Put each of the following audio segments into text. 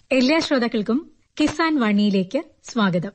എല്ലാ ശ്രോതാക്കൾക്കും കിസാൻ വാണിയിലേക്ക് സ്വാഗതം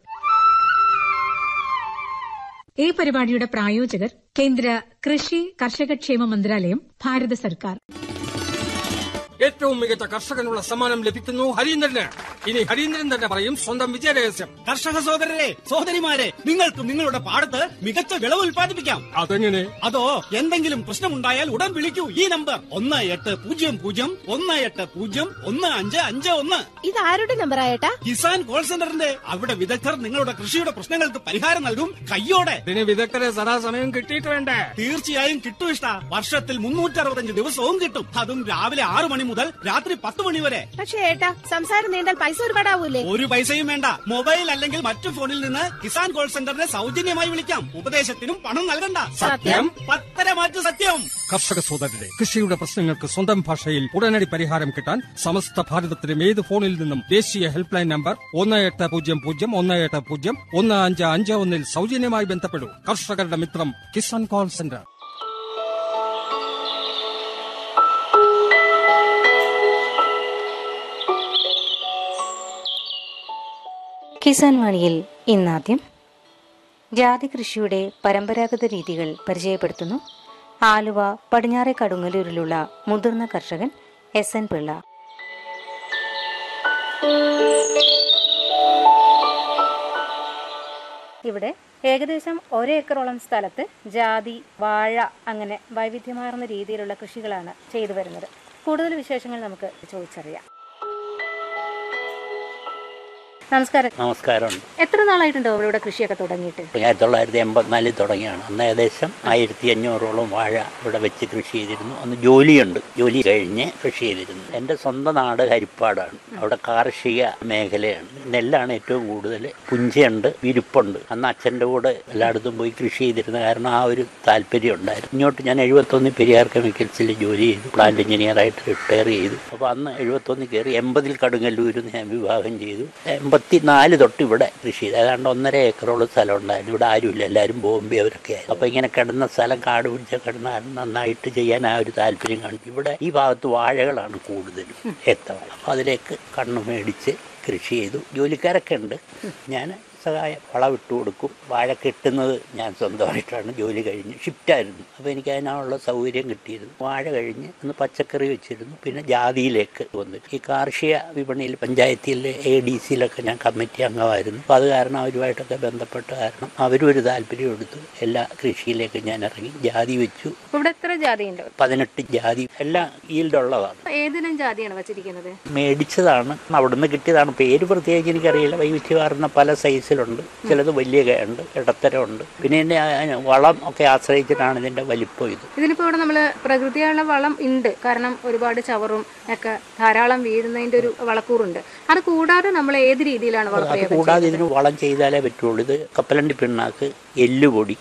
ഈ പരിപാടിയുടെ പ്രായോജകർ കേന്ദ്ര കൃഷി കർഷകക്ഷേമ മന്ത്രാലയം ഭാരത സർക്കാർ ഏറ്റവും മികച്ച കർഷകനുള്ള സമ്മാനം ലഭിക്കുന്നു ഹരീന്ദ്രന് ഇനി ഹരീന്ദ്രൻ തന്നെ പറയും സ്വന്തം വിജയരഹസ്യം കർഷക സഹോദരരെ സഹോദരിമാരെ നിങ്ങൾക്ക് നിങ്ങളുടെ പാടത്ത് മികച്ച വിളവ് ഉൽപ്പാദിപ്പിക്കാം അതെങ്ങനെ അതോ എന്തെങ്കിലും പ്രശ്നമുണ്ടായാൽ ഉടൻ വിളിക്കൂ ഈ നമ്പർ ഒന്ന് എട്ട് പൂജ്യം പൂജ്യം ഒന്ന് എട്ട് പൂജ്യം ഒന്ന് അഞ്ച് അഞ്ച് ഒന്ന് ഇത് ആരുടെ നമ്പർ ആയേട്ടാ കിസാൻ കോൾ സെന്ററിന്റെ അവിടെ വിദഗ്ധർ നിങ്ങളുടെ കൃഷിയുടെ പ്രശ്നങ്ങൾക്ക് പരിഹാരം നൽകും കയ്യോടെ ഇതിന് വിദഗ്ധരെ സദാസമയം കിട്ടിയിട്ട് വേണ്ടേ തീർച്ചയായും കിട്ടും ഇഷ്ട വർഷത്തിൽ മുന്നൂറ്റി അറുപത്തഞ്ച് ദിവസവും കിട്ടും അതും രാവിലെ ആറു മണി മുതൽ രാത്രി പത്ത് മണി വരെ പക്ഷേ ഏട്ടാ സംസാരം നീണ്ടാൽ പൈസ ഒരുപാടാവൂലേ ഒരു പൈസയും വേണ്ട മൊബൈൽ അല്ലെങ്കിൽ മറ്റു ഫോണിൽ നിന്ന് കിസാൻ കോൾ സെന്ററിനെ സൗജന്യമായി വിളിക്കാം ഉപദേശത്തിനും പണം നൽകണ്ട സത്യം? പത്തര മാറ്റു സത്യം കർഷക സോദരരെ കൃഷിയുടെ പ്രശ്നങ്ങൾക്ക് സ്വന്തം ഭാഷയിൽ ഉടനടി പരിഹാരം കിട്ടാൻ സമസ്ത ഭാരതത്തിലും ഏത് ഫോണിൽ നിന്നും ദേശീയ ഹെൽപ്പ് ലൈൻ നമ്പർ ഒന്ന് എട്ട് പൂജ്യം പൂജ്യം ഒന്ന് എട്ട് പൂജ്യം ഒന്ന് അഞ്ച് അഞ്ച് ഒന്നിൽ സൗജന്യമായി ബന്ധപ്പെടൂ കർഷകരുടെ മിത്രം കിസാൻ കോൾ സെന്റർ കിസാൻ വാണിയിൽ ഇന്നാദ്യം ജാതി കൃഷിയുടെ പരമ്പരാഗത രീതികൾ പരിചയപ്പെടുത്തുന്നു ആലുവ പടിഞ്ഞാറെ കടുങ്ങലൂരിലുള്ള മുതിർന്ന കർഷകൻ എസ് എൻ പിള്ള ഇവിടെ ഏകദേശം ഒരേക്കറോളം സ്ഥലത്ത് ജാതി വാഴ അങ്ങനെ വൈവിധ്യമാർന്ന രീതിയിലുള്ള കൃഷികളാണ് ചെയ്തു വരുന്നത് കൂടുതൽ വിശേഷങ്ങൾ നമുക്ക് ചോദിച്ചറിയാം നമസ്കാരം നമസ്കാരം എത്ര നാളായിട്ടുണ്ടോ ഇവിടെ കൃഷിയൊക്കെ തുടങ്ങിയിട്ട് ആയിരത്തി തൊള്ളായിരത്തി എൺപത്തിനാലിൽ തുടങ്ങിയാണ് അന്ന് ഏകദേശം ആയിരത്തി അഞ്ഞൂറോളം വാഴ ഇവിടെ വെച്ച് കൃഷി ചെയ്തിരുന്നു അന്ന് ജോലിയുണ്ട് ജോലി കഴിഞ്ഞ് കൃഷി ചെയ്തിരുന്നു എൻ്റെ സ്വന്തം നാട് ഹരിപ്പാടാണ് അവിടെ കാർഷിക മേഖലയാണ് നെല്ലാണ് ഏറ്റവും കൂടുതൽ പുഞ്ചയുണ്ട് വിരിപ്പുണ്ട് അന്ന് അച്ഛൻ്റെ കൂടെ എല്ലായിടത്തും പോയി കൃഷി ചെയ്തിരുന്ന കാരണം ആ ഒരു താല്പര്യം ഉണ്ടായിരുന്നു ഇങ്ങോട്ട് ഞാൻ എഴുപത്തൊന്നിൽ പെരിയാർ കെമിക്കൽസിൽ ജോലി ചെയ്തു പ്ലാന്റ് എഞ്ചിനീയറായിട്ട് റിട്ടയർ ചെയ്തു അപ്പോൾ അന്ന് എഴുപത്തൊന്നിൽ കയറി എൺപതിൽ കടുങ്ങല്ലൂരിൽ ഞാൻ വിവാഹം ചെയ്തു എൺപത്തി നാല് തൊട്ട് ഇവിടെ കൃഷി ചെയ്തു ഏതാണ്ട് ഒന്നര ഏക്കറോളം സ്ഥലം ഉണ്ടായിരുന്നു ഇവിടെ ആരുമില്ല എല്ലാവരും ബോംബെ അവരൊക്കെ ആയിരുന്നു അപ്പോൾ ഇങ്ങനെ കിടന്ന സ്ഥലം കാട് പിടിച്ച കിടന്ന കാരണം നന്നായിട്ട് ചെയ്യാൻ ആ ഒരു താല്പര്യം കാണിച്ചു ഇവിടെ ഈ ഭാഗത്ത് വാഴകളാണ് കൂടുതലും ഏത്തവാഴ അപ്പോൾ അതിലേക്ക് കണ്ണ് മേടിച്ച് കൃഷി ചെയ്തു ജോലിക്കാരൊക്കെ ഉണ്ട് ഞാൻ സഹായം വളം ഇട്ട് കൊടുക്കും വാഴ കെട്ടുന്നത് ഞാൻ സ്വന്തമായിട്ടാണ് ജോലി കഴിഞ്ഞ് ഷിഫ്റ്റായിരുന്നു അപ്പോൾ എനിക്ക് അതിനുള്ള സൗകര്യം കിട്ടിയിരുന്നു വാഴ കഴിഞ്ഞ് ഒന്ന് പച്ചക്കറി വെച്ചിരുന്നു പിന്നെ ജാതിയിലേക്ക് വന്നിട്ട് ഈ കാർഷിക വിപണിയിൽ പഞ്ചായത്തിലെ എ ഡി സിയിലൊക്കെ ഞാൻ കമ്മിറ്റി അംഗമായിരുന്നു അപ്പോൾ അത് കാരണം അവരുമായിട്ടൊക്കെ ബന്ധപ്പെട്ട കാരണം അവരും ഒരു താല്പര്യം എടുത്തു എല്ലാ കൃഷിയിലേക്ക് ഞാൻ ഇറങ്ങി ജാതി വെച്ചു ഇവിടെ എത്ര ജാതിയുണ്ട് പതിനെട്ട് ജാതി എല്ലാം ഈൽഡുള്ളതാണ് ഏതിനം ജാതിയാണ് വച്ചിരിക്കുന്നത് മേടിച്ചതാണ് അവിടുന്ന് കിട്ടിയതാണ് പേര് പ്രത്യേകിച്ച് എനിക്കറിയില്ല വൈവിധ്യമാർന്ന പല സൈസിലുണ്ട് ചിലത് വലിയ ഉണ്ട് ഇടത്തരമുണ്ട് പിന്നെ ഇതിൻ്റെ ആ വളം ഒക്കെ ആശ്രയിച്ചിട്ടാണ് ഇതിൻ്റെ വലിപ്പം ഇത് ഇതിനിപ്പോ ഇവിടെ നമ്മള് പ്രകൃതിയുള്ള വളം ഉണ്ട് കാരണം ഒരുപാട് ചവറും ഒക്കെ ധാരാളം വീഴുന്നതിന്റെ ഒരു വളക്കൂറുണ്ട് അത് കൂടാതെ നമ്മൾ ഏത് രീതിയിലാണ് അത് വളപ്രയോഗം കൂടാതെ ഇതിന് വളം ചെയ്താലേ പറ്റുള്ളൂ ഇത് കപ്പലണ്ടി പിണ്ണാക്ക് എല്ലുപൊടി